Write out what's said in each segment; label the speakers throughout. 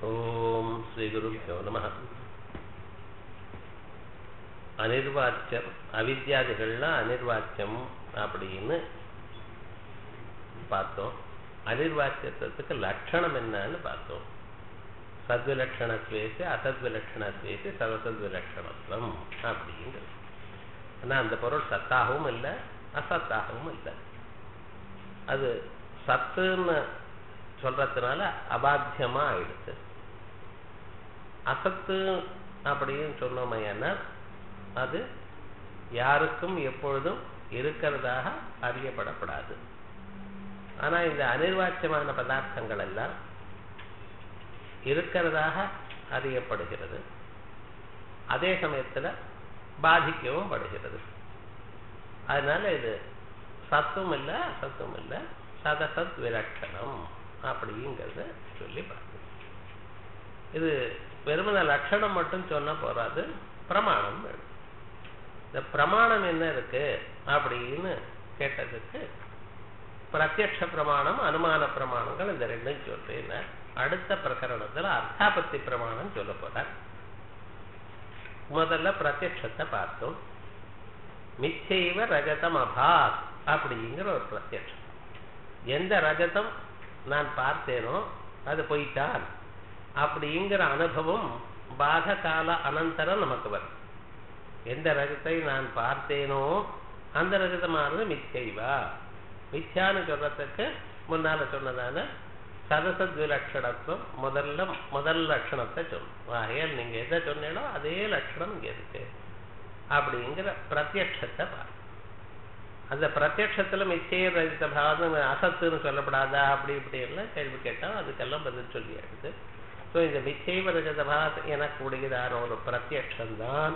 Speaker 1: ஓம் ஸ்ரீ குருபியோ நம அனிர்வாச்சியம் அவித்யாதிகள்ல அனிர்வாச்சியம் அப்படின்னு பார்த்தோம் அனிர்வாச்சியத்துக்கு லட்சணம் என்னன்னு பார்த்தோம் சத்விலட்சணத்வேசி அசத்விலட்சணத்வேசி சதசத்விலட்சணத்துவம் அப்படிங்கிறது ஆனா அந்த பொருள் சத்தாகவும் இல்லை அசத்தாகவும் இல்லை அது சத்துன்னு சொல்றதுனால அபாத்தியமா ஆயிடுச்சு அசத்து அப்படின்னு சொன்னோமையானா அது யாருக்கும் எப்பொழுதும் இருக்கிறதாக அறியப்படப்படாது ஆனா இந்த அனிர்வாச்சியமான பதார்த்தங்கள் எல்லாம் இருக்கிறதாக அறியப்படுகிறது அதே சமயத்துல பாதிக்கவும் படுகிறது அதனால இது சத்தும் இல்லை அசத்தும் இல்லை சதசத் விலட்சணம் அப்படிங்கிறத சொல்லி பார்க்கணும் இது வெறுமன லட்சணம் மட்டும் சொன்ன போறாது பிரமாணம் வேணும் இந்த பிரமாணம் என்ன இருக்கு அப்படின்னு கேட்டதுக்கு பிரத்யக்ஷ பிரமாணம் அனுமான பிரமாணங்கள் இந்த ரெண்டும் சொல்றேன் அடுத்த பிரகரணத்துல அர்த்தாபத்தி பிரமாணம் சொல்ல போறார் முதல்ல பிரத்யக்ஷத்தை பார்த்தோம் மிச்சைவ ரஜதம் அபாத் அப்படிங்கிற ஒரு பிரத்யக்ஷம் எந்த ரஜதம் நான் பார்த்தேனோ அது பொய்த்தான் அப்படிங்கிற அனுபவம் பாத கால அனந்தரம் நமக்கு வரும் எந்த ரஜத்தை நான் பார்த்தேனோ அந்த ரஜதமானது மிச்சைவா மித்யான்னு சொல்றதுக்கு முன்னால சொன்னதான சதசத் விலட்சணத்துவம் முதல்ல முதல் லட்சணத்தை சொல்லும் ஆகையால் நீங்க எதை சொன்னீங்களோ அதே லட்சணம் இங்க இருக்கு அப்படிங்கிற பிரத்யட்சத்தை பாரு அந்த பிரத்யட்சத்துல மிச்சைய ரஜித பாவம் அசத்துன்னு சொல்லப்படாதா அப்படி இப்படி எல்லாம் கேள்வி கேட்டா அதுக்கெல்லாம் பதில் சொல்லி ஆகுது ஸோ இந்த மிச்சைவ ரஜத பாவத் எனக்கு உடையதான ஒரு பிரத்யட்சம்தான்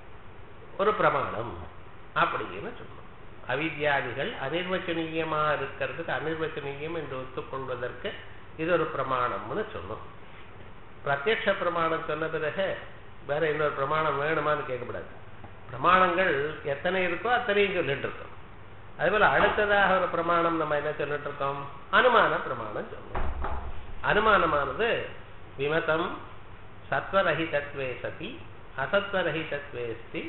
Speaker 1: ஒரு பிரமாணம் அப்படின்னு சொல்லணும் அவித்யாதிகள் அனிர்வச்சனீயமா இருக்கிறதுக்கு அனிர்வச்சனீயம் என்று ஒத்துக்கொள்வதற்கு இது ஒரு பிரமாணம்னு சொன்னோம் பிரத்யக்ஷ பிரமாணம் சொன்ன பிறகு வேற இன்னொரு பிரமாணம் வேணுமான்னு கேட்கக்கூடாது பிரமாணங்கள் எத்தனை இருக்கோ அத்தனையும் சொல்லிட்டு இருக்கோம் அதே போல அடுத்ததாக ஒரு பிரமாணம் நம்ம என்ன சொல்லிட்டு இருக்கோம் அனுமான பிரமாணம் சொன்னோம் அனுமானமானது விமதம் சத்வரஹிதத்வே சதி அசத்வரஹிதத்வேஸ்தி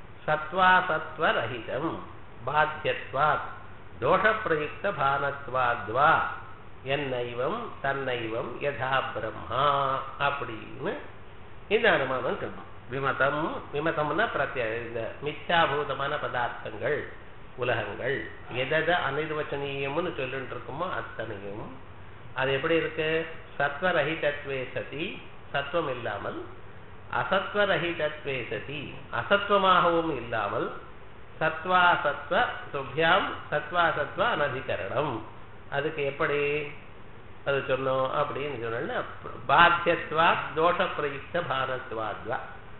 Speaker 1: சத்வாசத்வரஹிதம் பாத்தியத்வாத் தோஷப்பிரயுக்த பானத்வாத்வா என்னைவம் தன்னைவம் யதா பிரம்மா அப்படின்னு இந்த அனுமானம் சொன்னோம் விமதம் விமதம்னா பிரத்ய இந்த மிச்சாபூதமான பதார்த்தங்கள் உலகங்கள் எதை அனிர்வச்சனீயம்னு சொல்லிட்டு இருக்குமோ அத்தனையும் அது எப்படி இருக்கு சத்வரஹிதத்வே சதி சத்வம் இல்லாமல் அசத்வரஹிதத்வே சதி அசத்வமாகவும் இல்லாமல் சத்வாசத்வ சுபியாம் சத்வாசத்வ அனதிகரணம் அதுக்கு எப்படி அது சொன்னோம் அப்படின்னு சொன்னா பாத்தியத்வா தோஷ பிரயுக்த பாரத்வாத்வா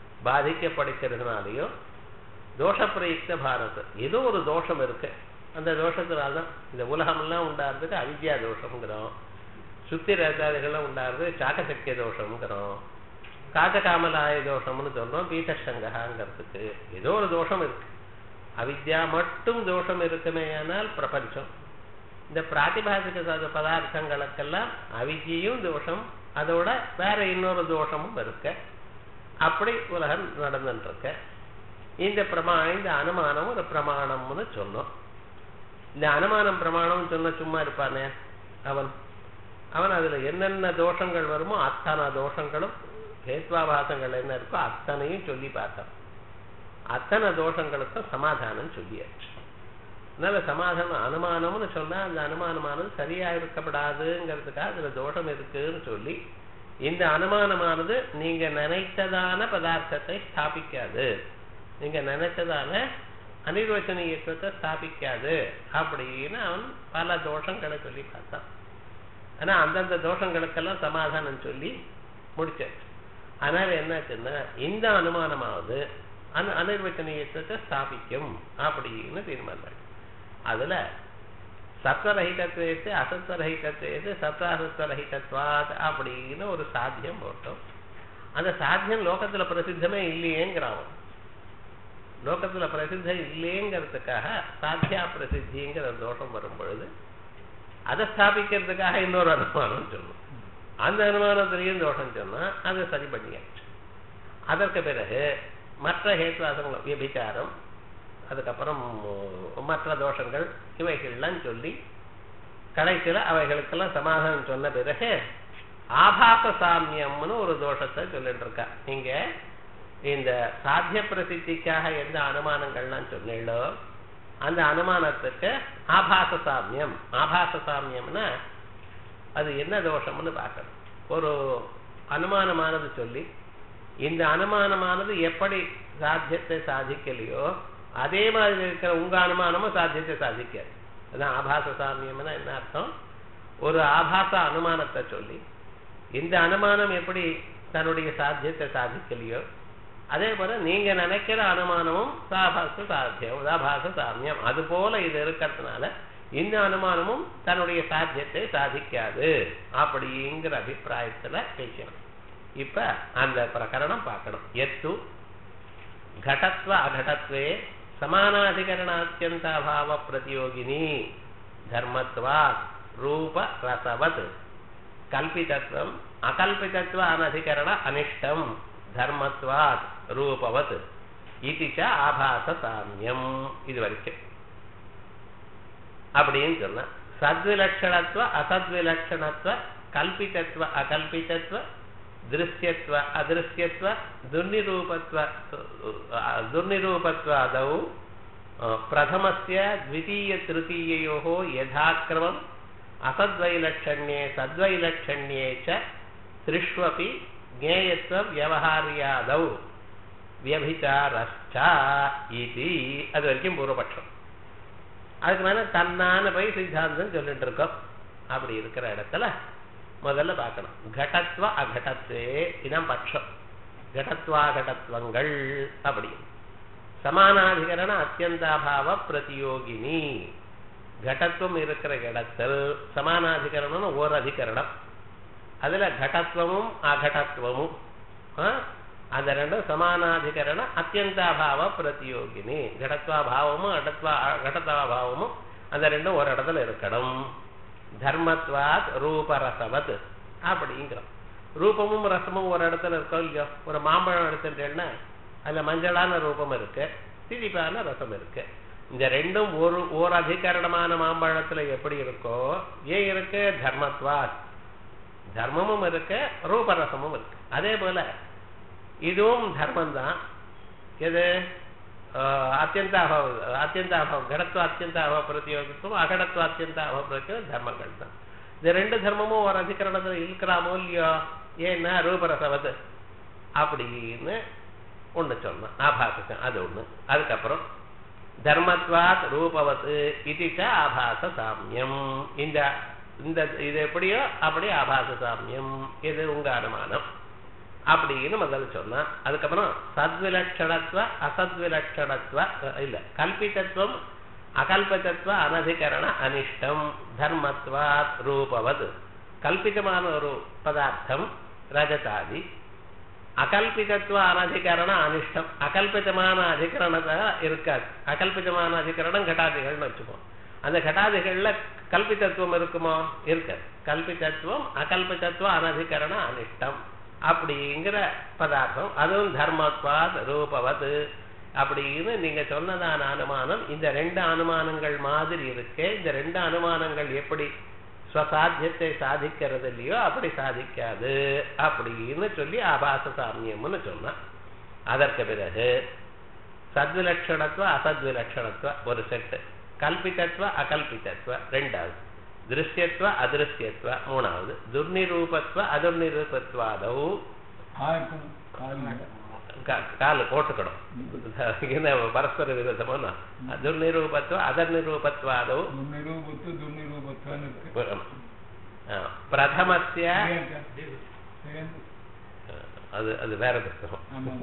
Speaker 1: பாதிக்கப்படுகிறதுனாலையோ தோஷ பிரயுக்த பாரத் ஏதோ ஒரு தோஷம் இருக்கு அந்த தோஷத்தினால்தான் இந்த உலகமெல்லாம் உண்டாடுறதுக்கு அவித்யா தோஷம்ங்கிறோம் சுத்தி ரேதாதிகள்லாம் உண்டாடுறது சாக்கசக்கிய தோஷம்ங்கிறோம் காஜகாமலாய தோஷம்னு சொல்றோம் பீட்டசங்ககாங்கிறதுக்கு ஏதோ ஒரு தோஷம் இருக்கு அவித்யா மட்டும் தோஷம் இருக்குமே ஆனால் பிரபஞ்சம் இந்த பிராத்திபாசிக பதார்த்தங்களுக்கெல்லாம் அவித்யும் தோஷம் அதோட வேற இன்னொரு தோஷமும் இருக்க அப்படி உலகம் நடந்துட்டு இருக்க இந்த பிரமா இந்த அனுமானம் ஒரு பிரமாணம்னு சொன்னோம் இந்த அனுமானம் பிரமாணம் சொன்ன சும்மா இருப்பானே அவன் அவன் அதுல என்னென்ன தோஷங்கள் வருமோ அத்தனை தோஷங்களும் ஹேத்வாபாசங்கள் என்ன இருக்கோ அத்தனையும் சொல்லி பார்த்தான் அத்தனை தோஷங்களுக்கும் சமாதானம் சொல்லியாச்சு அதனால சமாதானம் அனுமானம்னு சொன்னா அந்த அனுமானமானது சரியா இருக்கப்படாதுங்கிறதுக்காக அதுல தோஷம் இருக்குன்னு சொல்லி இந்த அனுமானமானது நீங்க நினைத்ததான பதார்த்தத்தை ஸ்தாபிக்காது நீங்க நினைத்ததான அனிர்வச்சனீயத்துவத்தை ஸ்தாபிக்காது அப்படின்னு அவன் பல தோஷங்களை சொல்லி பார்த்தான் ஆனா அந்தந்த தோஷங்களுக்கெல்லாம் சமாதானம் சொல்லி முடிச்சாச்சு அதனால என்னாச்சுன்னா இந்த அனுமானமாவது அந்த அனிர்வச்சனீயத்துவத்தை ஸ்தாபிக்கும் அப்படின்னு தீர்மானம் அதுல சத்வரஹிதத்வேத்து அசத்வரஹிதத்வேத்து சத்வாசத்வரஹிதத்வாத் அப்படின்னு ஒரு சாத்தியம் போட்டோம் அந்த சாத்தியம் லோகத்துல பிரசித்தமே இல்லையேங்கிறான் லோகத்துல பிரசித்தம் இல்லையேங்கிறதுக்காக சாத்தியா பிரசித்திங்கிற தோஷம் வரும் பொழுது அதை ஸ்தாபிக்கிறதுக்காக இன்னொரு அனுமானம் சொல்லணும் அந்த அனுமானத்திலையும் தோஷம் சொன்னா அதை சரி பண்ணியாச்சு அதற்கு பிறகு மற்ற ஹேத்வாசங்கள் விபிச்சாரம் அதுக்கப்புறம் மற்ற தோஷங்கள் இவைகள்லாம் சொல்லி கடைசியில் அவைகளுக்கெல்லாம் சமாதானம் சொன்ன பிறகு ஆபாச சாமியம்னு ஒரு தோஷத்தை சொல்லிட்டு இருக்கா நீங்க இந்த சாத்திய பிரசித்திக்காக எந்த அனுமானங்கள்லாம் சொன்னீங்களோ அந்த அனுமானத்துக்கு ஆபாச சாமியம் ஆபாச சாமியம்னா அது என்ன தோஷம்னு பார்க்கணும் ஒரு அனுமானமானது சொல்லி இந்த அனுமானமானது எப்படி சாத்தியத்தை சாதிக்கலையோ அதே மாதிரி இருக்கிற உங்க அனுமானமும் சாத்தியத்தை சாதிக்காது அதான் ஆபாச சாமியம்னா என்ன அர்த்தம் ஒரு ஆபாச அனுமானத்தை சொல்லி இந்த அனுமானம் எப்படி தன்னுடைய சாத்தியத்தை சாதிக்கலையோ அதே போல நீங்க நினைக்கிற அனுமானமும் சாபாச சாத்தியம் சாபாச சாமியம் அது போல இது இருக்கிறதுனால இந்த அனுமானமும் தன்னுடைய சாத்தியத்தை சாதிக்காது அப்படிங்கிற அபிப்பிராயத்துல பேசணும் இப்ப அந்த பிரகரணம் பார்க்கணும் எத்து घटत्व अघटत्वे समानाधिकरणात्यन्ताभाव प्रतियोगिनी धर्मत्वात् रूप रसवत् कल्पितत्वम् अकल्पितत्व अनधिकरण अनिष्टम् धर्मत्वात् रूपवत् இது ச ஆபாச சாமியம் இது வரைக்கும் அப்படின்னு சொன்ன சத்விலட்சணத்துவ அசத்விலட்சணத்துவ கல்பிதத்துவ அகல்பிதத்துவ दृश्यत्व अदृश्यत्व दुर्निरूपत्व दुर्निरूपत्वादौ प्रथमस्य द्वितीयतृतीययोः यथाक्रमम् असद्वैलक्षण्ये सद्वैलक्षण्ये च त्रिष्वपि ज्ञेयत्वव्यवहार्यादौ व्यभिचारश्च इति அது வரைக்கும் பூர்வபட்சம் அதுக்கு மேல தன்னான போய் சித்தாந்தம் சொல்லிட்டு இருக்கோம் அப்படி இருக்கிற இடத்துல முதல்ல பார்க்கணும் கடத்வ அகடத்வே இதான் பட்சம் கடத்வாகடத்வங்கள் அப்படி சமானாதிகரண அத்தியந்தாபாவ பிரதியோகினி கடத்துவம் இருக்கிற இடத்தில் சமானாதிகரணம்னு ஓர் அதிகரணம் அதுல கடத்துவமும் அகடத்துவமும் அந்த ரெண்டும் சமானாதிகரண அத்தியந்தாபாவ பிரதியோகினி கடத்வாபாவமும் அடத்வா கடத்வாபாவமும் அந்த ரெண்டும் ஒரு இடத்துல இருக்கணும் தர்மத்வாத் ரூபரசவத் அப்படிங்கிறோம் ரூபமும் ரசமும் ஒரு இடத்துல இருக்கோ இல்லையோ ஒரு மாம்பழம் எடுத்துட்டேன்னா அதுல மஞ்சளான ரூபம் இருக்கு திதிப்பான ரசம் இருக்கு இந்த ரெண்டும் ஒரு ஓர் அதிகரணமான மாம்பழத்துல எப்படி இருக்கோ ஏன் இருக்கு தர்மத்வாத் தர்மமும் இருக்கு ரூபரசமும் இருக்கு அதே போல இதுவும் தர்மம் தான் எது அத்தியந்தாபாவ அத்தியந்தாபாவம் கடத்துவ அத்தியந்தாபாவ பிரதியோகித்துவம் அகடத்துவ அத்தியந்தாபாவ பிரதியோகம் தர்மங்கள் தான் இந்த ரெண்டு தர்மமும் ஒரு அதிகரணத்துல இருக்கிறாமோ இல்லையோ ஏன்னா ரூபரசவது அப்படின்னு ஒண்ணு சொன்னோம் ஆபாசம் அது ஒண்ணு அதுக்கப்புறம் தர்மத்வாத் ரூபவத் இதுச்ச ஆபாச சாமியம் இந்த இந்த இது எப்படியோ அப்படி ஆபாச சாமியம் இது உங்க அனுமானம் அப்படின்னு முதல்ல சொன்னா அதுக்கப்புறம் சத்விலட்சணத்துவ அசத்விலட்சணத்துவ இல்ல கல்பித்தத்துவம் அகல்பிதத்துவ அனதிகரண அனிஷ்டம் தர்மத்வாத் ரூபவது கல்பிதமான ஒரு பதார்த்தம் ரஜதாதி அகல்பிதத்துவ அனதிகரண அனிஷ்டம் அகல்பிதமான அதிகரணத்தை இருக்காது அகல்பிதமான அதிகரணம் கட்டாதிகள்னு வச்சுப்போம் அந்த கட்டாதிகள்ல கல்பித்தத்துவம் இருக்குமோ இருக்காது கல்பித்தத்துவம் அகல்பிதத்துவ அனதிகரண அனிஷ்டம் அப்படிங்கிற பதார்த்தம் அதுவும் தர்மத்வாத் ரூபவது அப்படின்னு நீங்க சொன்னதான அனுமானம் இந்த ரெண்டு அனுமானங்கள் மாதிரி இருக்கு இந்த ரெண்டு அனுமானங்கள் எப்படி ஸ்வசாத்தியத்தை சாதிக்கிறது இல்லையோ அப்படி சாதிக்காது அப்படின்னு சொல்லி ஆபாச சாமியம்னு சொன்னான் அதற்கு பிறகு சத்விலட்சணத்துவ அசத்விலட்சணத்துவ ஒரு செட்டு கல்பித்தத்துவ அகல்பித்தத்துவ ரெண்டாவது திருஷ்யத்துவ அதிருஷ்யத்துவ மூணாவது துர்நிரூபத்துவ அதுர்நிரூபத்வாதவு காலு போட்டுக்கணும் என்ன பரஸ்பர விரோதமோ துர்நிரூபத்துவ அதர்நிரூபத்வாதவு பிரதமஸ்ய அது அது வேற புத்தகம்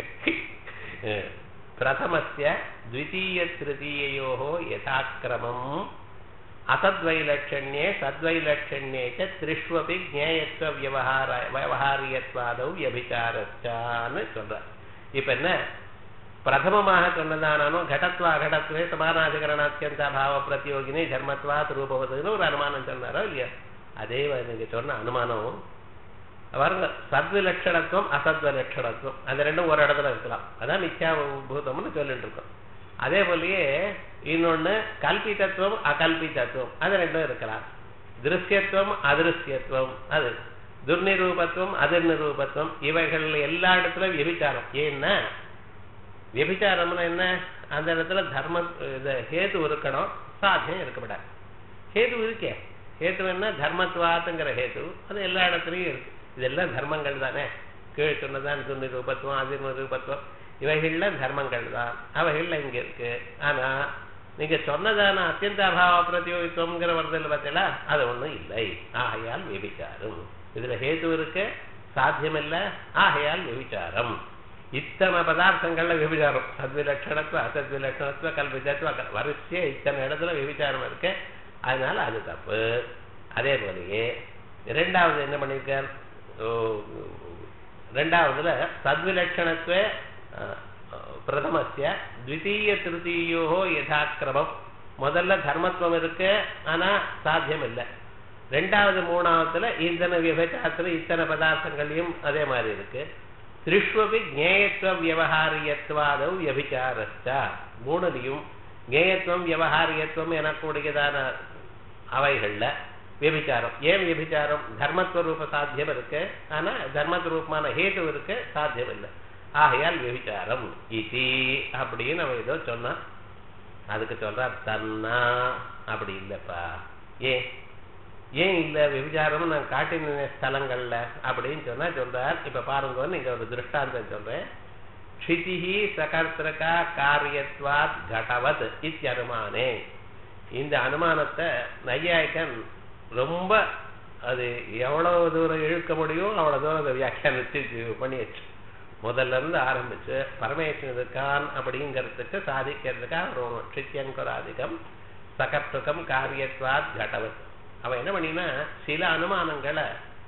Speaker 1: பிரதமஸ்ய द्वितीय तृतीययोः यथाक्रमम् असद्वैलक्षण्ये सद्वैलक्षण्ये च त्रिष्वपि ज्ञेयत्व व्यवहाர व्यवहाரியத்வாதௌ வியபிச்சாரச்சான்னு சொல்ற இப்ப என்ன பிரதமமாக சொன்னதானும் கடத்வா அகடத்வே சமானாதிகரணாத்தியந்த பாவ பிரதியோகினி தர்மத்வாத் ரூபவதுன்னு ஒரு அனுமானம் சொன்னாரோ இல்லையா அதே நீங்க சொன்ன அனுமானம் பாருங்க சத்விலட்சணத்துவம் அசத்வலட்சணத்துவம் அது ரெண்டும் ஒரு இடத்துல இருக்கலாம் அதான் மித்யா பூதம்னு சொல்லிட்டு இருக்கோம் அதே போலயே இன்னொன்னு கல்பிதத்துவம் அகல்பிதத்துவம் அது ரெண்டும் இருக்கலாம் திருஷ்யத்துவம் அதிருஷ்யத்துவம் அது துர்நிரூபத்துவம் அதிர்நிரூபத்துவம் இவைகள் எல்லா இடத்துலயும் விபிச்சாரம் ஏன்னா விபிச்சாரம்னா என்ன அந்த இடத்துல தர்ம இது ஹேது இருக்கணும் சாத்தியம் இருக்கப்படாது ஹேது இருக்கே ஹேத்து என்ன தர்மத்வாத்துங்கிற ஹேது அது எல்லா இடத்துலையும் இருக்கு இதெல்லாம் தர்மங்கள் தானே கீழே சொன்னதான் துர்நிரூபத்துவம் அதிர்நிரூபத்துவம் இவைகள்ல தர்மங்கள் தான் அவைகள்ல இங்க இருக்கு ஆனா நீங்க சொன்னதான அத்தியந்த அபாவ பிரதியோகித்துவம்ங்கிற வருதில் பார்த்தீங்களா அது ஒண்ணும் இல்லை ஆகையால் விபிச்சாரம் இதுல ஹேது இருக்கு சாத்தியம் இல்ல ஆகையால் விபிச்சாரம் இத்தனை பதார்த்தங்கள்ல விபிச்சாரம் சத்விலட்சணத்துவ அசத்விலட்சணத்துவ கல்விதத்துவ வரிசையா இத்தனை இடத்துல விபிச்சாரம் இருக்கு அதனால அது தப்பு அதே போலயே இரண்டாவது என்ன பண்ணிருக்கார் ஓ, ரெண்டாவதுல சத்விலட்சணத்துவ அஹ், பிரதமஸ்ய த்விதீய திருத்தீயோ யதாக்கிரமம் முதல்ல தர்மத்துவம் இருக்கு ஆனா சாத்தியம் இல்லை ரெண்டாவது மூணாவதுல இத்தனை விபச்சாரத்துல இத்தனை பதார்த்தங்களையும் அதே மாதிரி இருக்கு திருஷ்வபி ஜேயத்துவ வியவஹாரியத்வாதவ் வியபிச்சாரஸ்டா மூணுலையும் ஜேயத்துவம் வியவஹாரியத்துவம் எனக்கூடியதான அவைகள்ல வியபிச்சாரம் ஏன் வியபிச்சாரம் தர்மஸ்வரூப சாத்தியம் இருக்கு ஆனா தர்மஸ்வரூபமான ஹேது இருக்கு சாத்தியம் இல்லை ஆகையால் வியபிச்சாரம் இதி அப்படின்னு அவன் ஏதோ சொன்னான் அதுக்கு சொல்றார் தன்னா அப்படி இல்லப்பா ஏன் ஏன் இல்ல விபச்சாரம் நான் காட்டின ஸ்தலங்கள்ல அப்படின்னு சொன்னா சொல்றார் இப்ப பாருங்க நீங்க ஒரு திருஷ்டாந்தம் சொல்றேன் க்ஷிதிஹி சகர்த்திரகா காரியத்வாத் கடவத் இத்தியனுமானே இந்த அனுமானத்தை நையாயிக்கன் ரொம்ப அது எவ்வளவு தூரம் இழுக்க முடியும் அவ்வளவு தூரம் அதை வியாக்கியானிச்சு பண்ணியாச்சு முதல்ல இருந்து ஆரம்பிச்சு பரமேஸ்வரன் இருக்கான் அப்படிங்கிறதுக்கு சாதிக்கிறதுக்காக ஒரு க்ஷித்யங்கராதிகம் சகர்த்துகம் காரியத்வாத் கடவத் அவன் என்ன பண்ணினா சில அனுமானங்களை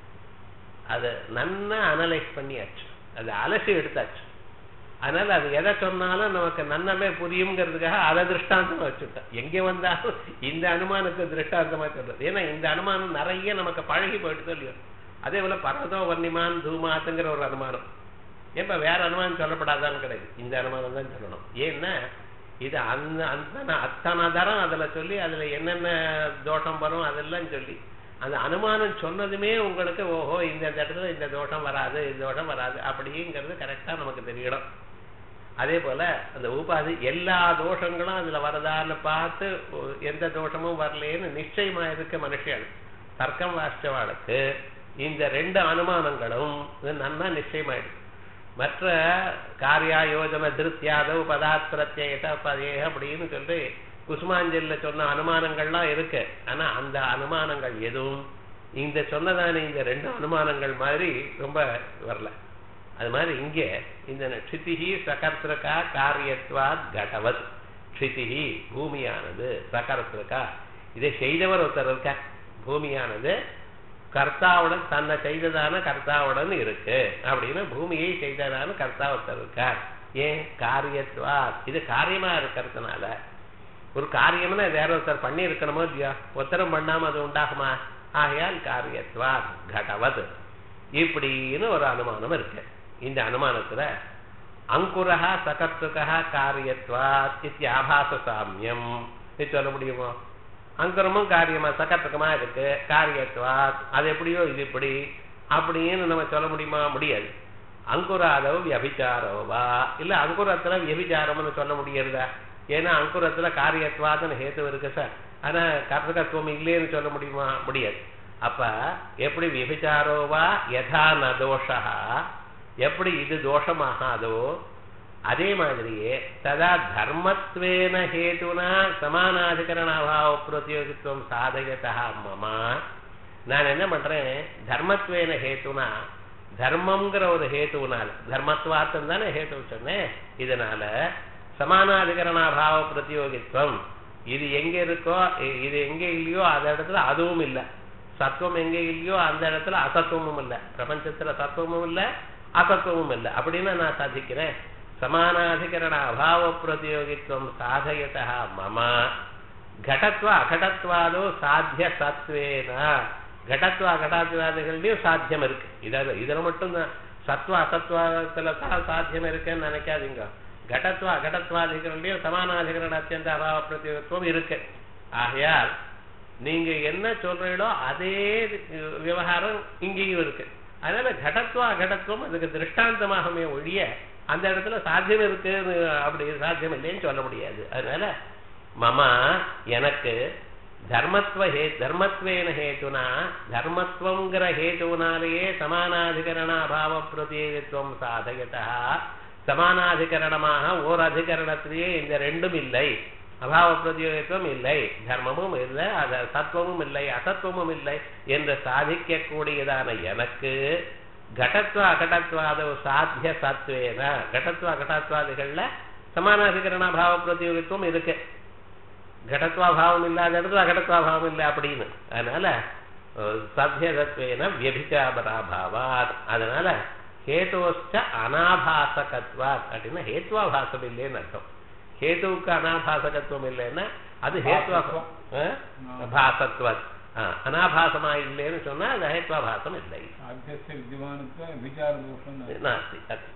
Speaker 1: அதை நன்னா அனலைஸ் பண்ணியாச்சு அதை அலசி எடுத்தாச்சு அதனால அது எதை சொன்னாலும் நமக்கு நன்னமே புரியுங்கிறதுக்காக அதை திருஷ்டாந்தமா வச்சுட்டான் எங்க வந்தாலும் இந்த அனுமானத்தை திருஷ்டாந்தமா சொல்றது ஏன்னா இந்த அனுமானம் நிறைய நமக்கு பழகி போயிட்டு இல்லையோ அதே போல பர்வதோ வன்னிமான் தூமாத்துங்கிற ஒரு அனுமானம் ஏப்ப வேற அனுமானம் சொல்லப்படாதான்னு கிடையாது இந்த அனுமானம் தான் சொல்லணும் ஏன்னா இது அந்த அந்த அத்தனை தரம் அதுல சொல்லி அதுல என்னென்ன தோஷம் வரும் அதெல்லாம் சொல்லி அந்த அனுமானம் சொன்னதுமே உங்களுக்கு ஓஹோ இந்த இடத்துல இந்த தோஷம் வராது இந்த தோஷம் வராது அப்படிங்கிறது கரெக்டா நமக்கு தெரியணும் அதே போல அந்த உபாதி எல்லா தோஷங்களும் அதுல வரதான்னு பார்த்து ஒ- எந்த தோஷமும் வரலேன்னு நிச்சயமா இருக்க மனுஷன் தர்க்கம் வாசிச்சவாளுக்கு இந்த ரெண்டு அனுமானங்களும் இது நன்னா நிச்சயமாயிடுது மற்ற காரியா யோஜன திருத்தியாதவ் பதாத் பிரத்யேக பதே அப்படின்னு சொல்லி குசுமாஞ்சல்ல சொன்ன அனுமானங்கள்லாம் இருக்கு ஆனா அந்த அனுமானங்கள் எதுவும் இந்த சொன்னதான இந்த ரெண்டு அனுமானங்கள் மாதிரி ரொம்ப வரல அது மாதிரி இங்கே இந்த க்ஷிதிஹி சகர்த்திரகா காரியத்வாத் கடவத் க்ஷிதிஹி பூமியானது சகர்த்திரகா இதை செய்தவர் ஒருத்தர் இருக்க பூமியானது கர்த்தாவுடன் தன்னை செய்ததான கர்த்தாவுடன் இருக்கு அப்படின்னு பூமியை செய்ததான கர்த்தா ஒருத்தர் இருக்கார் ஏன் காரியத்வா இது காரியமா இருக்கிறதுனால ஒரு காரியம்னா வேற ஒருத்தர் பண்ணி இருக்கணுமோ இல்லையா ஒருத்தரும் பண்ணாம அது உண்டாகுமா ஆகையால் காரியத்வா கடவது இப்படின்னு ஒரு அனுமானம் இருக்கு இந்த அனுமானத்துல அங்குரஹா சகத்துகா காரியத்வா இத்தியாபாச சாமியம் இது சொல்ல முடியுமோ அங்குரமும் காரியமா சகத்துக்கமா இருக்கு காரியத்வா அது எப்படியோ இது இப்படி அப்படின்னு நம்ம சொல்ல முடியுமா முடியாது அங்குராதவ வியபிச்சாரோவா இல்ல அங்குரத்துல வியபிச்சாரம்னு சொல்ல முடியறதா ஏன்னா அங்குரத்துல காரியத்வாதன்னு ஹேத்து இருக்கு சார் ஆனா கர்த்தகத்துவம் இல்லைன்னு சொல்ல முடியுமா முடியாது அப்ப எப்படி விபிச்சாரோவா யதா ந தோஷா எப்படி இது தோஷமாகாதோ அதே மாதிரியே ததா தர்மத்வேன ஹேதுனா சமானாதிகரண அபாவ பிரதியோகித்துவம் சாதகத்தா மமா நான் என்ன பண்றேன் தர்மத்வேன ஹேத்துனா தர்மம்ங்கிற ஒரு ஹேத்துனால தர்மத்வாத்தம் தானே ஹேத்து சொன்னேன் இதனால சமானாதிகரணாபாவ பிரதியோகித்துவம் இது எங்க இருக்கோ இ- இது எங்க இல்லையோ அந்த இடத்துல அதுவும் இல்லை சத்துவம் எங்க இல்லையோ அந்த இடத்துல அசத்துவமும் இல்லை பிரபஞ்சத்துல சத்துவமும் இல்லை அசத்துவமும் இல்லை அப்படின்னு நான் சாதிக்கிறேன் சமானாதிகரண அபாவ பிரதியோகித்துவம் சாதயத்தா மம கடத்வ அகடத்வாதோ சாத்திய சத்வேன கடத்துவ கடத்துவாதிகள்லயும் சாத்தியம் இருக்கு இதில் இதுல மட்டும்தான் சத்துவ அசத்துவத்துல தான் சாத்தியம் இருக்குன்னு நினைக்காதீங்க கடத்துவ அகடத்வாதிகள்லயும் சமானாதிகரண அத்தியந்த அபாவ பிரதிநிதித்துவம் இருக்கு ஆகையால் நீங்க என்ன சொல்றீங்களோ அதே விவகாரம் இங்கேயும் இருக்கு அதனால கடத்துவ அகடத்துவம் அதுக்கு திருஷ்டாந்தமாகவே ஒழிய அந்த இடத்துல சாத்தியம் இருக்கு அப்படி சாத்தியம் இல்லைன்னு சொல்ல முடியாது அதனால மமா எனக்கு தர்மத்துவ ஹே தர்மத்வேன ஹேத்துனா தர்மத்துவங்கிற ஹேத்துனாலேயே சமானாதிகரண அபாவ பிரதிநிதித்துவம் சாதகத்தா சமானாதிகரணமாக ஓர் அதிகரணத்திலேயே இந்த ரெண்டும் இல்லை அபாவ பிரதியோகித்துவம் இல்லை தர்மமும் இல்லை அத சத்துவமும் இல்லை அசத்துவமும் இல்லை என்று சாதிக்கக்கூடியதான எனக்கு கடத்துவ அகடத்வாத சாத்திய சத்வேன கடத்துவ அகடத்வாதிகள்ல சமானாதிகரண பாவ பிரதியோகித்துவம் இருக்கு கடத்வாபாவம் இல்லாத இடத்துல அகடத்வாபாவம் இல்லை அப்படின்னு அதனால சத்தியதத்வேன வியபிச்சாபராபாவாத் அதனால ஹேதோச்ச அனாபாசகத்வாத் அப்படின்னா ஹேத்வாபாசம் இல்லைன்னு அர்த்தம் ஹேதுவுக்கு அனாபாசகத்துவம் இல்லைன்னா அது ஹேத்வா பாசத்வத் அனாபாசமா இல்லைன்னு சொன்னா அது ஹேத்வாபாசம் இல்லை
Speaker 2: அத்தியஸ்ய வித்யமானத்துவம் விசாரதோஷம்
Speaker 1: நாஸ்தி அஸ்தி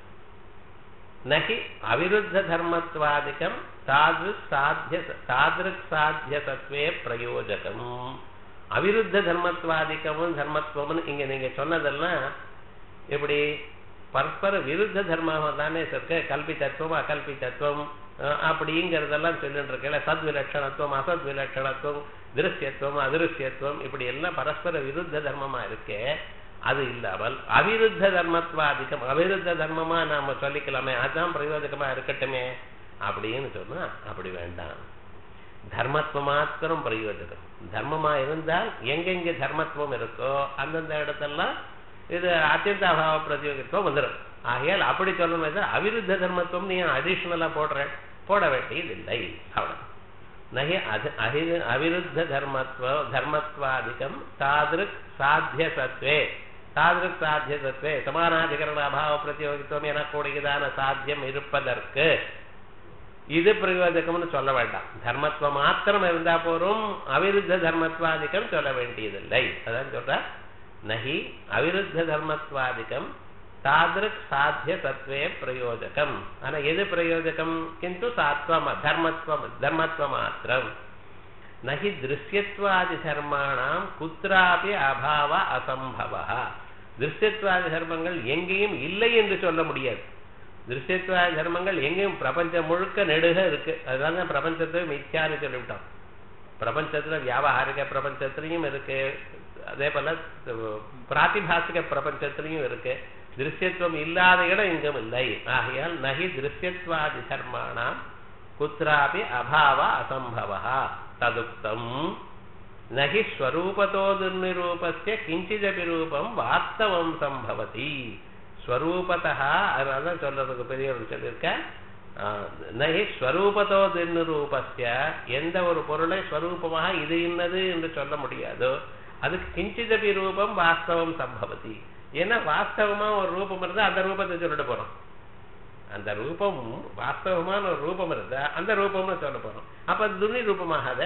Speaker 1: நகி அவிருத்த தர்மத்வாதிகம் தாதிருக் சாத்திய தாதிருக் சாத்திய சத்வே பிரயோஜகம் அவிருத்த தர்மத்வாதிகமும் தர்மத்துவம்னு இங்க நீங்க சொன்னதெல்லாம் எப்படி பரஸ்பர விருத்த தர்மமாக தானே இருக்க கல்வி தத்துவம் அகல்பி தத்துவம் அப்படிங்கிறதெல்லாம் சொல்லிட்டு இருக்கல சத் விலட்சணத்துவம் அசத் விலட்சணத்துவம் திருஷ்யத்துவம் அதிருஷ்யத்துவம் இப்படி எல்லாம் பரஸ்பர விருத்த தர்மமா இருக்கே அது இல்லாமல் அவிருத்த தர்மத்வாதிகம் அவிருத்த தர்மமா நாம சொல்லிக்கலாமே அதுதான் பிரயோஜகமா இருக்கட்டுமே அப்படின்னு சொன்னா அப்படி வேண்டாம் தர்மத்துவம் மாத்திரம் பிரயோஜகம் தர்மமா இருந்தால் எங்கெங்க தர்மத்துவம் இருக்கோ அந்தந்த இடத்தெல்லாம் இது அத்தியந்த அபாவ பிரதியோகித்துவம் வந்துடும் ஆகையால் அப்படி சொல்லணும் அவிருத்த தர்மத்துவம் நீ அடிஷனலா போடுற போட வேண்டியதில்லை அவ்வளவு நகி அது அஹி அவிருத்த தர்மத்துவ தர்மத்வாதிகம் தாதிருக் சாத்திய சத்வே தாதிருக் சாத்திய சத்வே சமானாதிகரண அபாவ பிரதியோகித்துவம் எனக்கூடியதான சாத்தியம் இருப்பதற்கு இது பிரயோஜகம்னு சொல்ல வேண்டாம் தர்மத்துவம் மாத்திரம் இருந்தா போரும் அவிருத்த தர்மத்வாதிகம் சொல்ல வேண்டியதில்லை அதான் சொல்ற நகி அவிருத்த தர்மத்வாதிகம் தாதிருக் சாத்திய தத்துவே பிரயோஜகம் ஆனா எது பிரயோஜகம் கிந்து சாத்வம் தர்மத்துவம் தர்மத்துவ மாத்திரம் நகி திருஷ்யத்வாதி தர்மாணாம் குத்ராபி அபாவ அசம்பவ திருஷ்யத்வாதி தர்மங்கள் எங்கேயும் இல்லை என்று சொல்ல முடியாது திருஷ்யத்வாதி தர்மங்கள் எங்கேயும் பிரபஞ்சம் முழுக்க நெடுக இருக்கு அதனால பிரபஞ்சத்தை மித்யான்னு சொல்லிவிட்டோம் பிரபஞ்சத்துல வியாபாரிக பிரபஞ்சத்திலையும் இருக்கு அதே போல பிராத்திபாசிக பிரபஞ்சத்திலையும் இருக்கு திருஷ்யத்துவம் இல்லாத இடம் எங்கும் இல்லை ஆகையால் நகி திருஷ்யத்வாதி தர்மாணாம் குத்ராபி அபாவ அசம்பவ ததுக்தம் நகி ஸ்வரூபத்தோ துர்நிரூபஸ்ய கிஞ்சிதபி ரூபம் வாஸ்தவம் சம்பவதி ஸ்வரூபத்தா அதனால சொல்றதுக்கு பெரியவர் சொல்லியிருக்க நகி ஸ்வரூபத்தோ துர்நிரூபஸ்ய எந்த ஒரு பொருளை ஸ்வரூபமாக இது இன்னது என்று சொல்ல முடியாதோ அதுக்கு கிஞ்சிதபி ரூபம் வாஸ்தவம் சம்பவதி ஏன்னா வாஸ்தவமா ஒரு ரூபம் இருந்தா அந்த ரூபத்தை சொல்லிட்டு போறோம் அந்த ரூபம் வாஸ்தவமான ஒரு ரூபம் இருந்தா அந்த ரூபம்னு சொல்ல போறோம் அப்ப அது துணி ரூபமாகாத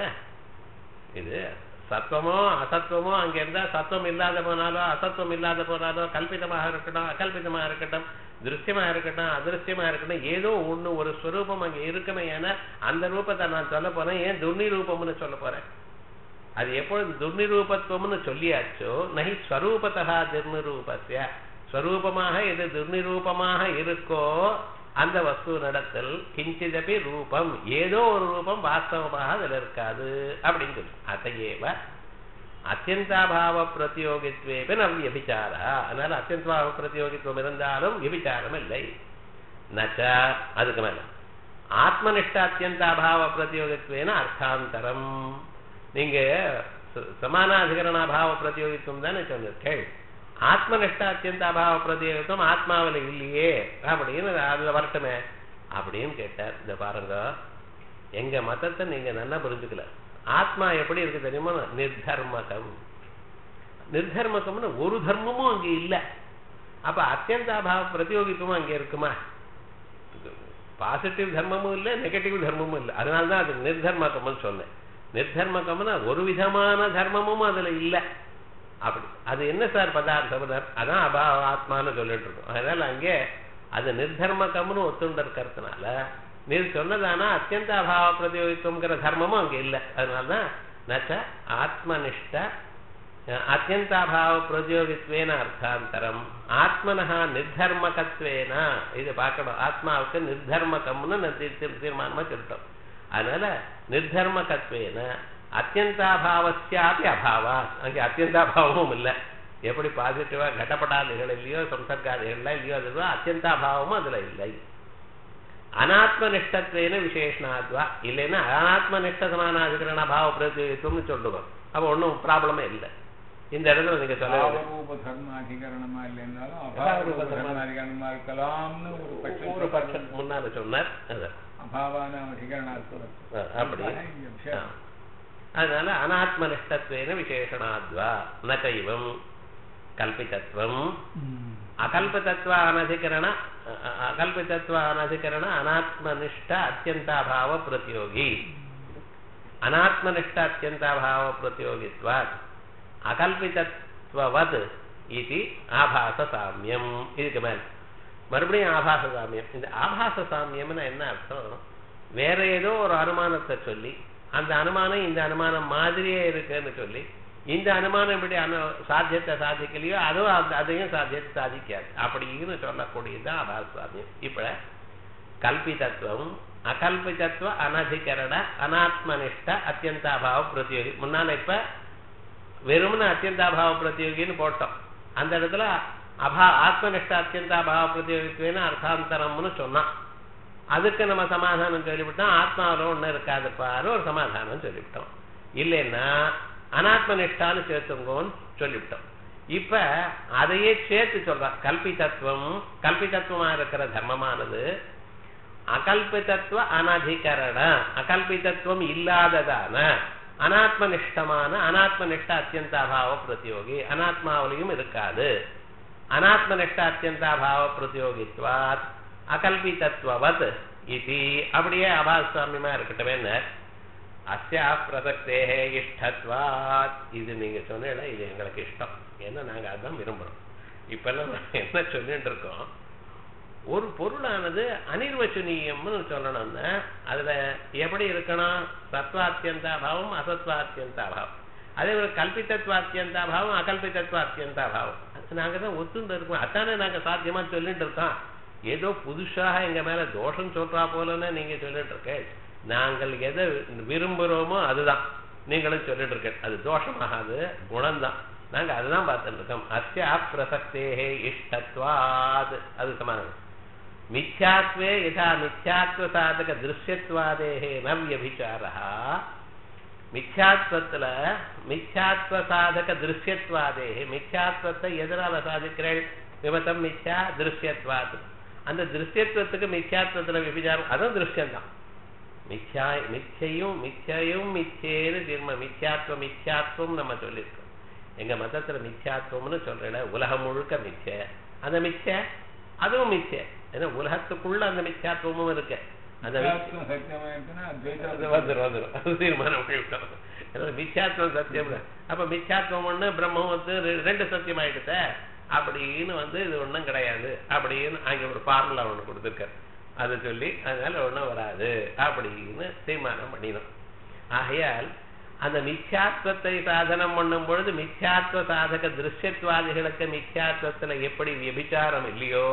Speaker 1: இது சத்துவமோ அசத்துவமோ அங்க இருந்தா சத்துவம் இல்லாத போனாலோ அசத்துவம் இல்லாத போனாலோ கல்பிதமாக இருக்கட்டும் அகல்பிதமா இருக்கட்டும் திருஷ்யமா இருக்கட்டும் அதிருஷ்யமா இருக்கட்டும் ஏதோ ஒண்ணு ஒரு ஸ்வரூபம் அங்க இருக்கமே ஏன்னா அந்த ரூபத்தை நான் சொல்ல போறேன் ஏன் துர்னி ரூபம்னு சொல்ல போறேன் அது எப்பொழுது துர்நிரூபத்துவம்னு சொல்லியாச்சோ நகி ஸ்வரூபத்தா துர்நிரூபஸ்ய ஸ்வரூபமாக எது துர்நிரூபமாக இருக்கோ அந்த வஸ்து நடத்தல் கிஞ்சிதபி ரூபம் ஏதோ ஒரு ரூபம் வாஸ்தவமாக அதில் இருக்காது அப்படின்னு சொல்லி அத்தையேவ அத்தியந்தாபாவ பிரதியோகித்வேப நம் வியபிச்சாரா அதனால அத்தியந்தாபாவ பிரதியோகித்துவம் இருந்தாலும் விபிச்சாரம் இல்லை நச்ச அதுக்கு மேல ஆத்மனிஷ்ட அத்தியந்தாபாவ பிரதியோகித்வேன அர்த்தாந்தரம் நீங்க சமானாதிகரணாபாவ பிரதியோகித்துவம் தானே சொன்னீர்கள் ஆத்மனிஷ்ட அத்தியந்த அபாவ பிரதியோகித்துவம் ஆத்மாவில் இல்லையே அப்படின்னு அதுல வரட்டுமே அப்படின்னு கேட்டார் இந்த பாருங்க எங்க மதத்தை நீங்க நல்லா புரிஞ்சுக்கல ஆத்மா எப்படி இருக்கு தெரியுமா நிர்தர்மகம் நிர்தர்மகம்னு ஒரு தர்மமும் அங்க இல்ல அப்ப அத்தியந்த அபாவ பிரதியோகித்துவம் அங்க இருக்குமா பாசிட்டிவ் தர்மமும் இல்லை நெகட்டிவ் தர்மமும் இல்லை அதனால்தான் அது நிர்தர்மகம்னு சொன்னேன் நிர்தர்மகம்னா ஒரு விதமான தர்மமும் அதுல இல்ல அப்படி அது என்ன சார் பதார்த்தம் அதான் அபாவ ஆத்மான்னு சொல்லிட்டு இருக்கோம் அதனால அங்கே அது நிர்தர்மகம்னு ஒத்துண்டு இருக்கிறதுனால நீர் சொன்னதானா அத்தியந்த அபாவ பிரதியோகித்துவங்கிற தர்மமும் அங்க இல்லை அதனாலதான் நச்ச ஆத்மனிஷ்ட அத்தியந்தாபாவ பிரதியோகித்வேன அர்த்தாந்தரம் ஆத்மனஹா நிர்தர்மகத்வேன இது பார்க்கணும் ஆத்மாவுக்கு நிர்தர்மகம்னு நான் தீர்- தீர்- தீர்மானமா சொல்லிட்டோம் அதனால நிர்தர்மகத்வேன அத்தியந்தாபாவஸ்யாபி அபாவா அங்கே அத்தியந்தாபாவமும் இல்லை எப்படி பாசிட்டிவா கடப்படாதிகள் இல்லையோ சம்சர்காதிகள்லாம் இல்லையோ அது அத்தியந்தாபாவமும் அதுல இல்லை அனாத்மனிஷ்டத்வேன விசேஷனாத்வா இல்லைன்னா அனாத்மனிஷ்ட சமானாதிகரண பாவ பிரதியோகித்துவம்னு சொல்லுவோம் அப்போ ஒன்றும் ப்ராப்ளமே இல்லை இந்த இடத்துல நீங்க சொல்ல வேண்டிய-
Speaker 2: பாவரூப தர்ம அதிகரணமா இல்லைன்னாலும்
Speaker 1: அபாவரூப
Speaker 2: அபாவரூப
Speaker 1: தர்ம
Speaker 2: தர்ம அதிகரணமா இருக்கலாம்னு ஒரு பட்சம்
Speaker 1: ஒரு பட்சம் முன்னால சொன்னார் அது
Speaker 2: அபாவான அதிகரணார்த்தம்
Speaker 1: அஹ் அப்படி
Speaker 2: இங்க விஷயம்.
Speaker 1: ஆ. அதனால அனாத்மனிஷ்டத்வேன விசேஷனாத்வா ந கைவம் கல்பிதத்துவம் அகல்பிதத்வ அனதிகரண அ- அ- அகல்பிதத்வ அனதிகரண அனாத்மனிஷ்ட அத்தியந்தாபாவ பிரதியோகி அனாத்மனிஷ்ட அத்தியந்தாபாவ பிரதியோகித்வாத் அகல்பிதத்வவத் இது ஆபாச சாமியம் இதுக்கு மேல் மறுபடியும் ஆபாச சாமியம் இந்த ஆபாச சாமியம்னு என்ன அர்த்தம் வேற ஏதோ ஒரு அனுமானத்தை சொல்லி அந்த அனுமானம் இந்த அனுமானம் மாதிரியே இருக்குன்னு சொல்லி இந்த அனுமானம் எப்படி அனு சாத்தியத்தை சாதிக்கலையோ அதுவும் அந்த அதையும் சாத்தியத்தை சாதிக்காது அப்படின்னு சொல்லக்கூடியதுதான் ஆபாச சாமியம் இப்ப கல்பிதத்துவம் அகல்பிதத்துவ அனதிகரண அனாத்மனிஷ்ட அத்தியந்தாபாவ பிரதியோகி முன்னால இப்ப வெறும்னு அத்தியந்தாபாவ பிரதியோகின்னு போட்டோம் அந்த இடத்துல அபா ஆத்மனிஷ்ட அத்தியந்தாபாவ பிரதியோகித்துவேன்னு அர்த்தாந்தரம்னு சொன்னான் அதுக்கு நம்ம சமாதானம் சொல்லிவிட்டோம் ஆத்மாவில் ஒண்ணு இருக்காதுப்பாரு ஒரு சமாதானம் சொல்லிவிட்டோம் இல்லைன்னா அனாத்மனிஷ்டான்னு சேர்த்துங்கோன்னு சொல்லிவிட்டோம் இப்ப அதையே சேர்த்து சொல்றான் கல்பிதத்துவம் கல்பிதத்துவமா இருக்கிற தர்மமானது அகல்பிதத்துவ அனதிகரண அகல்பிதத்துவம் இல்லாததான அனாத்மனிஷ்டமான அனாத்மனிஷ்ட அத்தியந்தாபாவ பிரதியோகி அனாத்மாவிலையும் இருக்காது அனாத்மனிஷ்ட அத்தியந்தாபாவ பிரதியோகித்வாத் அகல்பிதத்துவவத் இது அப்படியே அபாசாமியமா இருக்கட்டுமே அஸ்யா பிரசக்தே இஷ்டத்வாத் இது நீங்க சொன்னீங்களா இது எங்களுக்கு இஷ்டம் ஏன்னா நாங்க அதான் விரும்புறோம் இப்பெல்லாம் நாங்க என்ன சொல்லிட்டு இருக்கோம் ஒரு பொருளானது அனிர்வச்சனீயம்னு சொல்லணும்னா அதுல எப்படி இருக்கணும் சத்வாத்தியந்தாபாவம் அசத்வாத்தியந்தாபாவம் அதே ஒரு கல்பித்தத்வாத்தியந்தாபாவம் அகல்பித்தத்வாத்தியந்தாபாவம் அது நாங்க தான் ஒத்துண்டு இருக்கோம் அதானே நாங்க சாத்தியமா சொல்லிட்டு இருக்கோம் ஏதோ புதுசாக எங்க மேல தோஷம் சொல்றா போலன்னு நீங்க சொல்லிட்டு இருக்க நாங்கள் எதை விரும்புறோமோ அதுதான் நீங்களும் சொல்லிட்டு இருக்க அது தோஷமாகாது குணம்தான் நாங்க அதுதான் பார்த்துட்டு இருக்கோம் அஸ்யா பிரசக்தேகே இஷ்டத்வாத் அது சமாதானம் மித்யாத்வே யதா மித்யாத்வ சாதக திருஷ்யத்வாதேகே ந வியபிச்சாரா மித்யாத்வத்துல மித்யாத்வ சாதக திருஷ்யத்வாதேகே மித்யாத்வத்தை எதனால சாதிக்கிறேன் விமதம் மித்யா திருஷ்யத்வாத் அந்த திருஷ்யத்துவத்துக்கு மித்யாத்வத்துல விபிச்சாரம் அதுவும் திருஷ்யம்தான் மித்யா மிச்சையும் மிச்சையும் மிச்சேன்னு தீர்ம மித்யாத்வ மித்யாத்வம் நம்ம சொல்லியிருக்கோம் எங்க மதத்துல மித்யாத்வம்னு சொல்றேன் உலகம் முழுக்க மிச்ச அந்த மிச்ச அதுவும் மிச்ச ஏன்னா உலகத்துக்குள்ள அந்த மித்யாத்வமும் இருக்கு அந்த மிச்ச-
Speaker 2: மித்யாத்வம் சத்தியமாயிருக்குன்னா
Speaker 1: அது
Speaker 2: அத்வைதம்
Speaker 1: வந்துரும் வந்துரும் அது தீர்மானம் பண்ணிவிட்டோம் ஏன்னா மித்யாத்வம் சத்தியம் இல்ல. அப்ப மித்யாத்வம் ஒண்ணு பிரம்மம் வந்து ரெ- ரெண்டு சத்தியம் ஆயிடுத்த அப்படின்னு வந்து இது ஒண்ணும் கிடையாது அப்படின்னு அங்க ஒரு ஃபார்முலா ஒண்ணு கொடுத்துருக்காரு அதை சொல்லி அதனால ஒண்ணும் வராது அப்படின்னு தீர்மானம் பண்ணினோம் ஆகையால் அந்த மித்யாத்வத்தை சாதனம் பண்ணும் பொழுது மித்யாத்வ சாதக திருஷ்யத்வாதிகளுக்கு மித்யாத்வத்துல எப்படி விபிச்சாரம் இல்லையோ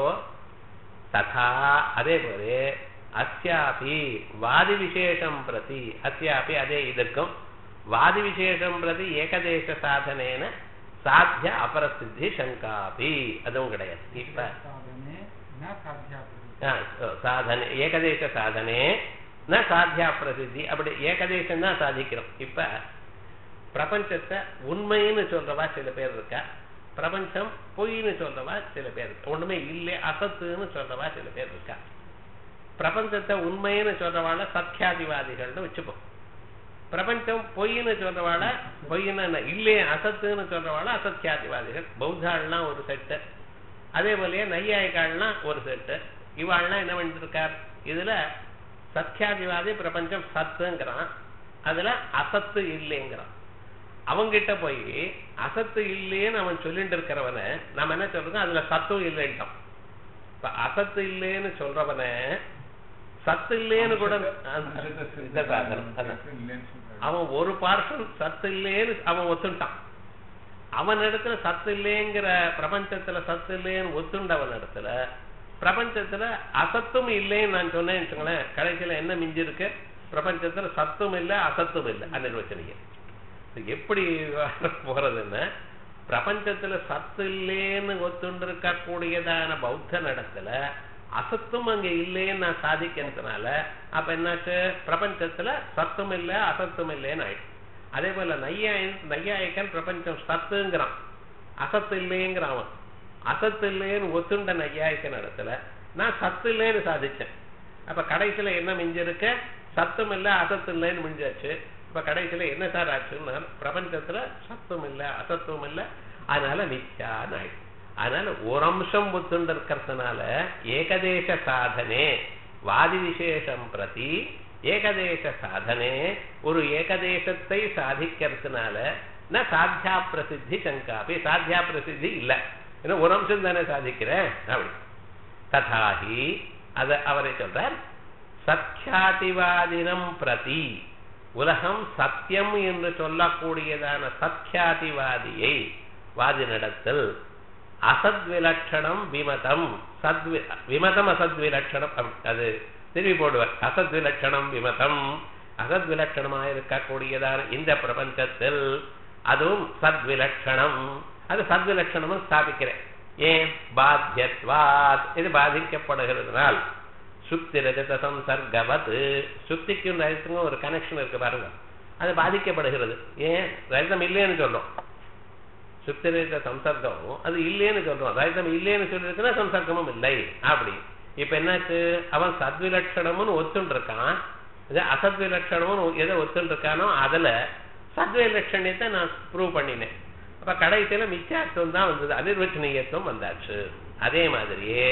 Speaker 1: ததா அதே போல அஸ்யாபி வாதி விசேஷம் பிரதி அஸ்யாபி அதே இதற்கும் வாதி விசேஷம் பிரதி ஏகதேச சாதனேன சாத்திய அபரசித்தி சங்காபி அதுவும் கிடையாது இப்ப
Speaker 3: சாதனே ந சாத்தியாபதி
Speaker 1: ஆ, சாதனை ஏகதேச சாதனே ந சாத்தியா பிரசித்தி அப்படி ஏகதேசம் தான் சாதிக்கிறோம் இப்ப பிரபஞ்சத்தை உண்மைன்னு சொல்றவா சில பேர் இருக்கா பிரபஞ்சம் பொய்ன்னு சொல்றவா சில பேர் இருக்கா ஒண்ணுமே இல்லை அசத்துன்னு சொல்றவா சில பேர் இருக்கா பிரபஞ்சத்தை உண்மைன்னு சொல்றவாள சத்தியாதிவாதிகள்னு வச்சுப்போம் பிரபஞ்சம் பொய்ன்னு சொல்றவாள பொய்ன்னு என்ன இல்லையே அசத்துன்னு சொல்றவாள அசத்தியாதிவாதிகள் பௌத்தாள்லாம் ஒரு செட்டு அதே போலயே நையாயிக்காள்லாம் ஒரு செட்டு இவாள்லாம் என்ன பண்ணிட்டு இருக்கார் இதுல சத்தியாதிவாதி பிரபஞ்சம் சத்துங்கிறான் அதுல அசத்து இல்லைங்கிறான் அவங்கிட்ட போய் அசத்து இல்லைன்னு அவன் சொல்லிட்டு இருக்கிறவன நம்ம என்ன சொல்றோம் அதுல சத்தும் இல்லைன்ட்டோம் இப்ப அசத்து இல்லைன்னு சொல்றவன சத்து இல்லைன்னு கூட இந்த சாதனம் அதான்
Speaker 2: இல்லைன்னு சொல்றாரு.
Speaker 1: அவன் ஒரு பார்சல் சத்து இல்லைன்னு அவன் ஒத்துண்டான் அவன் இடத்துல சத்து இல்லைங்கிற பிரபஞ்சத்துல சத்து இல்லைன்னு ஒத்துண்டவன் இடத்துல பிரபஞ்சத்துல அசத்தும் இல்லைன்னு நான் சொன்னேன்னு வச்சுங்களேன் கடைசியில என்ன மிஞ்சி இருக்கு பிரபஞ்சத்துல சத்தும் இல்லை அசத்தும் இல்லை அனிர்வச்சனீயம் இது எப்படி போறதுன்னா பிரபஞ்சத்துல சத்து இல்லைன்னு ஒத்துண்டு இருக்கக்கூடியதான பௌத்த நடத்துல அசத்தும் அங்க இல்லைன்னு நான் சாதிக்கிறதுனால அப்ப என்னாச்சு பிரபஞ்சத்துல சத்தும் இல்லை அசத்தும் இல்லைன்னு ஆயிடுச்சு அதே போல நையாயன் நையாயக்கன் பிரபஞ்சம் சத்துங்கிறான் அசத்து இல்லைங்கிறான் அவன் அசத்து இல்லைன்னு ஒத்துண்ட நையாயக்கன் இடத்துல நான் சத்து இல்லைன்னு சாதிச்சேன் அப்ப கடைசியில என்ன மிஞ்சிருக்க சத்தும் இல்ல அசத்து இல்லைன்னு மிஞ்சாச்சு இப்ப கடைசியில என்ன சார் ஆச்சுன்னா பிரபஞ்சத்துல சத்தும் இல்ல அசத்துவம் இல்ல அதனால மித்யான்னு ஆயிடுச்சு அதனால ஒரு அம்சம் ஒத்துண்டு இருக்கிறதுனால ஏகதேச சாதனே வாதி விசேஷம் பிரதி ஏகதேச சாதனே ஒரு ஏகதேசத்தை சாதிக்கிறதுனால ந சாத்தியா பிரசித்தி சங்காபி சாத்தியா பிரசித்தி இல்ல ஏன்னா ஒரு அம்சம் தானே சாதிக்கிறேன் அப்படி ததாஹி அத அவரை சொல்றார் சத்யாதிவாதினம் பிரதி உலகம் சத்தியம் என்று சொல்லக்கூடியதான சத்யாதிவாதியை வாதி நடத்தல் அசத்விலட்சணம் விமதம் சத்வி விமதம் அசத்விலட்சணம் அப்படி அது திரும்பி போடுவார் அசத்விலட்சணம் விமதம் அசத்விலட்சணமாக இருக்கக்கூடியதான இந்த பிரபஞ்சத்தில் அதுவும் சத்விலட்சணம் அது சத்விலட்சணம் ஸ்தாபிக்கிறேன் ஏன் பாத்தியத்வாத் இது பாதிக்கப்படுகிறதுனால் சுக்தி ரஜத சம்சர்கவத் சுக்திக்கும் ரஜத்துக்கும் ஒரு கனெக்ஷன் இருக்கு பாருங்க அது பாதிக்கப்படுகிறது ஏன் ரஜதம் இல்லைன்னு சொல்றோம் சுக்தி ரஜத சம்சர்க்கம் அது இல்லைன்னு சொல்றோம் ரஜதம் இல்லைன்னு சொல்லியிருக்குன்னா சம்சர்க்கமும் இல்லை அப்படி இப்ப என்னாச்சு அவன் சத்விலட்சணம்னு ஒத்துண்டு இருக்கான் இது அசத்விலட்சணம்னு எதை ஒத்துண்டு இருக்கானோ அதுல சத்விலட்சணியத்தை நான் ப்ரூவ் பண்ணினேன் அப்ப கடைசியில மிச்சார்த்தம் தான் வந்தது அனிர்வச்சனீயத்துவம் வந்தாச்சு அதே மாதிரியே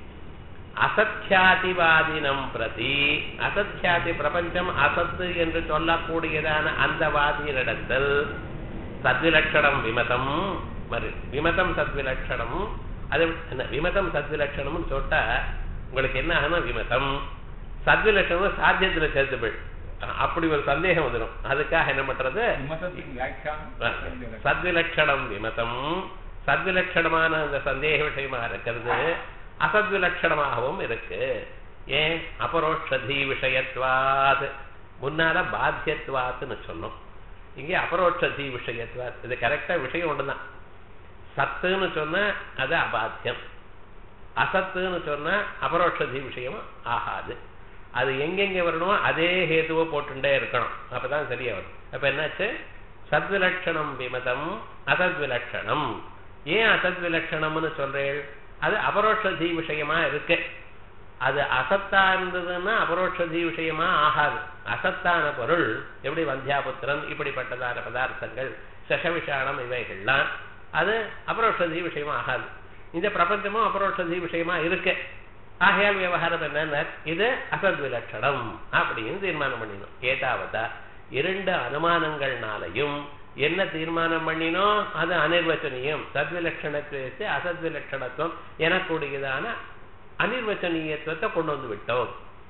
Speaker 1: அசத்தியாதிவாதினம் பிரதி அசத்தியாதி பிரபஞ்சம் அசத்து என்று சொல்லக்கூடியதான அந்த வாதியினிடத்தில் சத்விலட்சணம் விமதம் மறு விமதம் சத்விலட்சணம் அது என்ன விமதம் சத்விலட்சணம்னு சொல்லிட்டா உங்களுக்கு என்ன ஆகணும் விமதம் சத்விலட்சணம் சாத்தியத்துல சேர்த்துப்பள் அப்படி ஒரு சந்தேகம் வந்துடும் அதுக்காக என்ன பண்றது
Speaker 2: விமதத்தின் வியாக்கியானம்
Speaker 1: சத்விலட்சணம் விமதம் சத்விலட்சணமான அந்த சந்தேக விஷயமா இருக்கிறது அசத்விலட்சணமாகவும் இருக்கு ஏன் அபரோட்சதி விஷயத்வாத் முன்னால பாத்தியத்வாத்னு சொன்னோம் இங்கே அபரோட்சதி விஷயத்வாத் இது கரெக்டா விஷயம் ஒண்ணுதான் சத்துன்னு சொன்னா அது அபாத்தியம் அசத்துன்னு சொன்னா அபரோட்சதி விஷயம் ஆகாது அது எங்கெங்க வரணுமோ அதே ஹேதுவை போட்டுட்டே இருக்கணும் அப்பதான் சரியா வரும் அப்ப என்னாச்சு சத்விலட்சணம் விமதம் அசத்விலட்சணம் ஏன் அசத்விலட்சணம்னு சொல்றேன் அது அபரோட்சதி விஷயமா இருக்கு அது அசத்தா இருந்ததுன்னா அபரோட்சதி விஷயமா ஆகாது அசத்தான பொருள் எப்படி வந்தியாபுத்திரன் இப்படிப்பட்டதான பதார்த்தங்கள் சசவிஷாணம் இவைகள்லாம் அது அபரோட்சதி விஷயமா ஆகாது இந்த பிரபஞ்சமும் அபரோட்சதி விஷயமா இருக்கு ஆகையால் விவகாரம் என்ன இது அசத்விலட்சணம் அப்படின்னு தீர்மானம் பண்ணினோம் ஏதாவதா இரண்டு அனுமானங்கள்னாலையும் என்ன தீர்மானம் பண்ணினோம் அது அனிர்வச்சனீயம் சத்விலட்சணத்துவத்தை அசத்விலட்சணத்துவம் எனக்கூடியதான அனிர்வச்சனீயத்துவத்தை கொண்டு வந்து விட்டோம்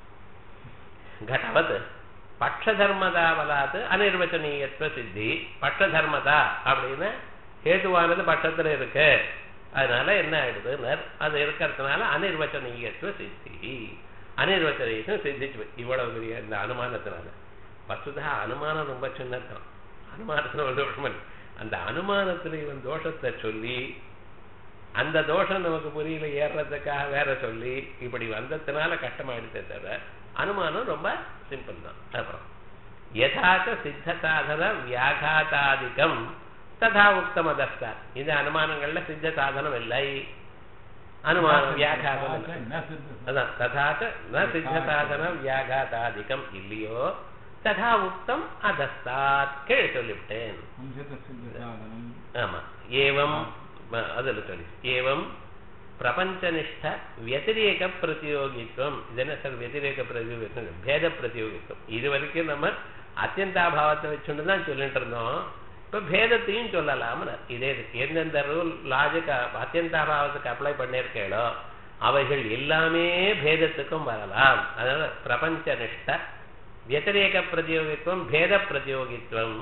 Speaker 1: கடவத் பட்சதர்மதாவலாது அனிர்வச்சனீயத்துவ சித்தி பட்சதர்மதா அப்படின்னு ஹேதுவானது பட்சத்துல இருக்கு அதனால என்ன ஆயிடுது அது இருக்கிறதுனால அனிர்வச்சனீயத்துவ சித்தி அனிர்வச்சனீயத்துவம் சித்திச்சு இவ்வளவு பெரிய இந்த அனுமானத்தினால வசுதா அனுமானம் ரொம்ப சின்னதான் அனுமானத்துல ஒரு தோஷம் இல்லை. அந்த அனுமானத்துல இவன் தோஷத்தை சொல்லி அந்த தோஷம் நமக்கு புரியல ஏறுறதுக்காக வேற சொல்லி இப்படி வந்ததுனால கஷ்டமாயிடுச்சே தவிர அனுமானம் ரொம்ப சிம்பிள் தான் அப்புறம் யதாச்ச சித்த சாதன வியாகாதாதிகம் ததா உத்தமதஸ்தா இந்த அனுமானங்கள்ல சித்த சாதனம் இல்லை அனுமானம் வியாகாதம் இல்லை
Speaker 2: என்ன சித்தம்?
Speaker 1: அதான் ததாச்ச ந சித்த சாதன வியாகாதாதிகம் இல்லையோ ததா உக்தம் அதஸ்தாத் கீழே சொல்லிவிட்டேன்
Speaker 2: அம்சத சித்த சாதனம்
Speaker 1: ஆமா ஏவம் ம- அதுல சொல்லி ஏவம் பிரபஞ்சனிஷ்ட வத்திரேக பிரதியோகித்துவம் இது என்ன சார் வத்திரேக பிரதியோகித்துவம் பேத பிரதியோகித்துவம் இது வரைக்கும் நம்ம அத்தியந்தாபாவத்தை வச்சுட்டு தான் சொல்லிட்டு இருந்தோம் இப்ப பேதத்தையும் சொல்லலாம்னு இதே இருக்கு. எந்தெந்த ரூல் லாஜிக் அத்தியந்தாபாவத்துக்கு அப்ளை பண்ணியிருக்கேளோ அவைகள் எல்லாமே பேதத்துக்கும் வரலாம் அதனால பிரபஞ்ச நிஷ்ட व्यतिरेक பிரதியோகித்துவம் பேத பிரதியோகித்துவம்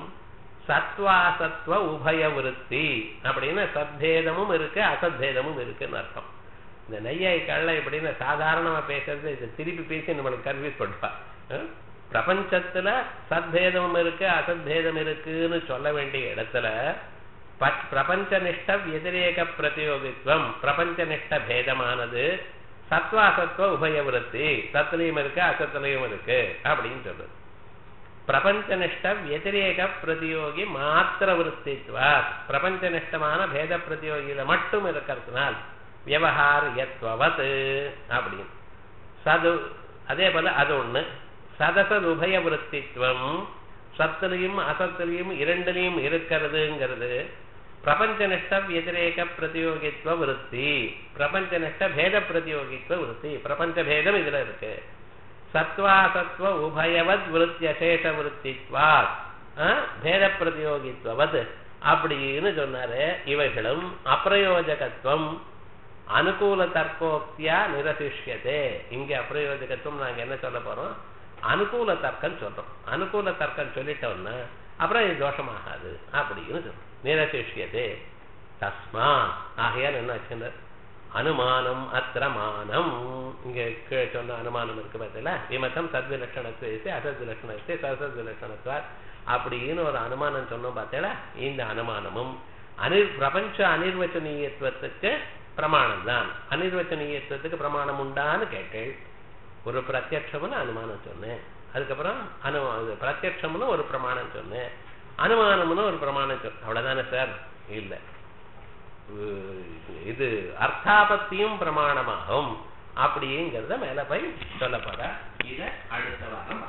Speaker 1: சத்வாசத்வ உபய விருத்தி அப்படின்னு சத்பேதமும் இருக்கு அசத்பேதமும் இருக்குன்னு அர்த்தம் இந்த நெய்யாய்க்கால இப்படின்னு சாதாரணமா பேசுறது இதை திருப்பி பேசி நம்மளுக்கு கன்ஃபியூஸ் பண்ணுவா அஹ்? பிரபஞ்சத்துல சத்பேதமும் இருக்கு அசத்பேதம் இருக்குன்னு சொல்ல வேண்டிய இடத்துல ப- பிரபஞ்சனிஷ்ட व्यतिरेक பிரதியோகித்துவம் பிரபஞ்சனிஷ்ட பேதமானது சத்வாசத்வ உபயவிருத்தி சத்துலையும் இருக்கு அசத்துலையும் இருக்கு அப்படின்னு சொல்றது பிரபஞ்சனிஷ்ட व्यतिरेक பிரதியோகி மாத்திர விருத்தித்வா பிரபஞ்சனிஷ்டமான பேத பிரதியோகியில மட்டும் இருக்கிறதுனால் வியவஹாரியத்வவத் அப்படின்னு சது அதே போல அது ஒண்ணு சதசது உபய விருத்தித்வம் சத்துலையும் அசத்துலையும் இரண்டுலையும் இருக்கிறதுங்கிறது பிரபஞ்சனிஷ்ட व्यतिरेक பிரதியோகித்துவ விருத்தி பிரபஞ்சனிஷ்ட பேத பிரதியோகித்துவ விருத்தி பிரபஞ்ச பேதம் இதுல இருக்கு சத்வாசத்வ உபயவத் விருத்தியசேஷ விருத்தித்வாத் அஹ், பேத பிரதியோகித்துவத் அப்படின்னு சொன்னாரு இவைகளும் அப்பிரயோஜகத்துவம் அனுகூல தர்க்கோக்தியா நிரசிஷ்யதே இங்க அப்பிரயோஜகத்துவம் நாங்க என்ன சொல்ல போறோம் அனுகூல தர்க்கம் சொல்றோம் அனுகூல தர்க்கம் சொல்லிட்டோம்னா அப்புறம் இது தோஷமாகாது அப்படின்னு சொல்றோம் நிரசிஷ்யதே தஸ்மா ஆகையால் என்ன ஆச்சுன்னா அனுமானம் அத்திரமானம் இங்க கீழே சொன்ன அனுமானம் இருக்கு பார்த்தீங்களா விமதம் சத்விலட்சணத்துவ அசத்விலட்சணத்தை சசத்விலட்சணத்துவ அப்படின்னு ஒரு அனுமானம் சொன்னோம் பார்த்தீங்களா இந்த அனுமானமும் அனிர் பிரபஞ்ச அனிர்வச்சனீயத்துவத்துக்கு பிரமாணம் தான் அனிர்வச்சனீயத்துவத்துக்கு பிரமாணம் உண்டான்னு கேட்டேன் ஒரு பிரத்யட்சம்னு அனுமானம் சொன்னேன் அதுக்கப்புறம் அனு அது பிரத்யட்சம்னு ஒரு பிரமாணம் சொன்னேன் அனுமானம்னு ஒரு பிரமாணம் சொன்னேன் அவ்வளவுதானே சார் இல்லை இது அர்த்தாபத்தியும் பிரமாணமாகும் அப்படிங்கிறத மேல போய் சொல்லப்பட இத அடுத்த வாரம் பார்க்கலாம்.